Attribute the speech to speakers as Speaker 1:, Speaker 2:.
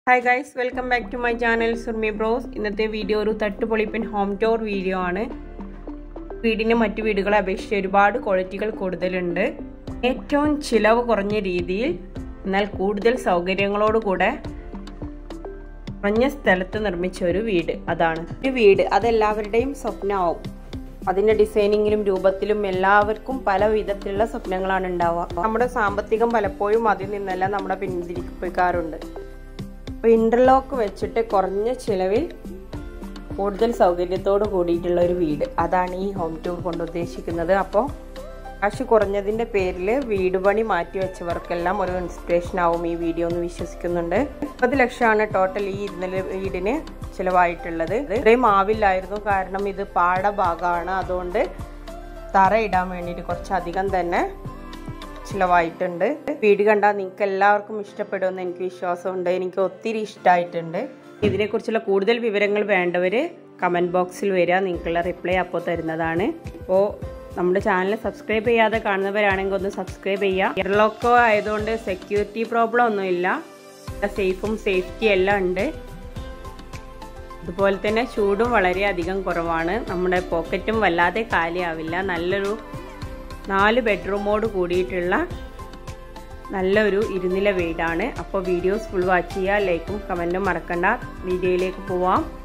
Speaker 1: hi guys welcome back to my channel Surmi bros ഇന്നത്തെ video ഒരു തട്ടുപൊളിപ്പൻ ഹോം ടൂർ വീഡിയോ ആണ് വീടിന് മറ്റു വീടുകളെ അപേക്ഷിച്ച് ഒരുപാട് ക്വാളിറ്റികൾ കൂടുതലുണ്ട് ഏറ്റവും ചിലവ് കുറഞ്ഞ രീതിയിൽ എന്നാൽ കൂടുതൽ സൗകര്യങ്ങളോടുകൂടെ കുറഞ്ഞ സ്ഥലത്ത് നിർമ്മിച്ച ഒരു വീട് അതാണ് ഒരു വീട് അതെല്ലാവരുടെയും സ്വപ്നമാവും അതിന്റെ ഡിസൈനിങ്ങിലും രൂപത്തിലും എല്ലാവർക്കും പല വിധത്തിലുള്ള സ്വപ്നങ്ങളാണ് ഉണ്ടാവുക നമ്മുടെ സാമ്പത്തികം പലപ്പോഴും അതിൽ നിന്നെല്ലാം നമ്മുടെ പിന്തിരിപ്പിക്കാറുണ്ട് അപ്പോൾ ഇന്റർലോക്ക് വെച്ചിട്ട് കുറഞ്ഞ ചിലവിൽ കൂടുതൽ സൗകര്യത്തോട് കൂടിയിട്ടുള്ള ഒരു വീട് അതാണ് ഈ ഹോം ടൂർ കൊണ്ട് ഉദ്ദേശിക്കുന്നത് അപ്പോൾ കാശ് കുറഞ്ഞതിൻ്റെ പേരിൽ വീട് പണി മാറ്റി വെച്ചവർക്കെല്ലാം ഒരു ഇൻസ്പിറേഷൻ ആവും ഈ വീഡിയോ എന്ന് വിശ്വസിക്കുന്നുണ്ട് മുപ്പത് ലക്ഷമാണ് ടോട്ടൽ ഈ ഇന്നലെ വീടിന് ചിലവായിട്ടുള്ളത് ഇത്രയും ആവില്ലായിരുന്നു കാരണം ഇത് പാടഭാഗമാണ് അതുകൊണ്ട് തറ ഇടാൻ വേണ്ടിയിട്ട് കുറച്ചധികം തന്നെ ചിലവായിട്ടുണ്ട് വീട് കണ്ടാൽ നിങ്ങൾക്ക് എല്ലാവർക്കും ഇഷ്ടപ്പെടുമെന്ന് എനിക്ക് വിശ്വാസമുണ്ട് എനിക്ക് ഒത്തിരി ഇഷ്ടമായിട്ടുണ്ട് ഇതിനെക്കുറിച്ചുള്ള കൂടുതൽ വിവരങ്ങൾ വേണ്ടവർ കമൻറ്റ് ബോക്സിൽ വരിക നിങ്ങൾക്കുള്ള റിപ്ലൈ അപ്പോൾ തരുന്നതാണ് അപ്പോൾ നമ്മുടെ ചാനൽ സബ്സ്ക്രൈബ് ചെയ്യാതെ കാണുന്നവരാണെങ്കിൽ ഒന്ന് സബ്സ്ക്രൈബ് ചെയ്യുക ഇയർലോക്കോ ആയതുകൊണ്ട് സെക്യൂരിറ്റി പ്രോബ്ലം ഒന്നുമില്ല സേഫും സേഫ്റ്റി എല്ലാം ഉണ്ട് അതുപോലെ തന്നെ ചൂടും വളരെയധികം കുറവാണ് നമ്മുടെ പോക്കറ്റും വല്ലാതെ കാലിയാവില്ല നല്ലൊരു നാല് ബെഡ്റൂമോട് കൂടിയിട്ടുള്ള നല്ലൊരു ഇരുനില വീടാണ് അപ്പോൾ വീഡിയോസ് ഫുൾ വാച്ച് ചെയ്യുക ലൈക്കും കമൻറ്റും മറക്കണ്ട വീഡിയോയിലേക്ക് പോവാം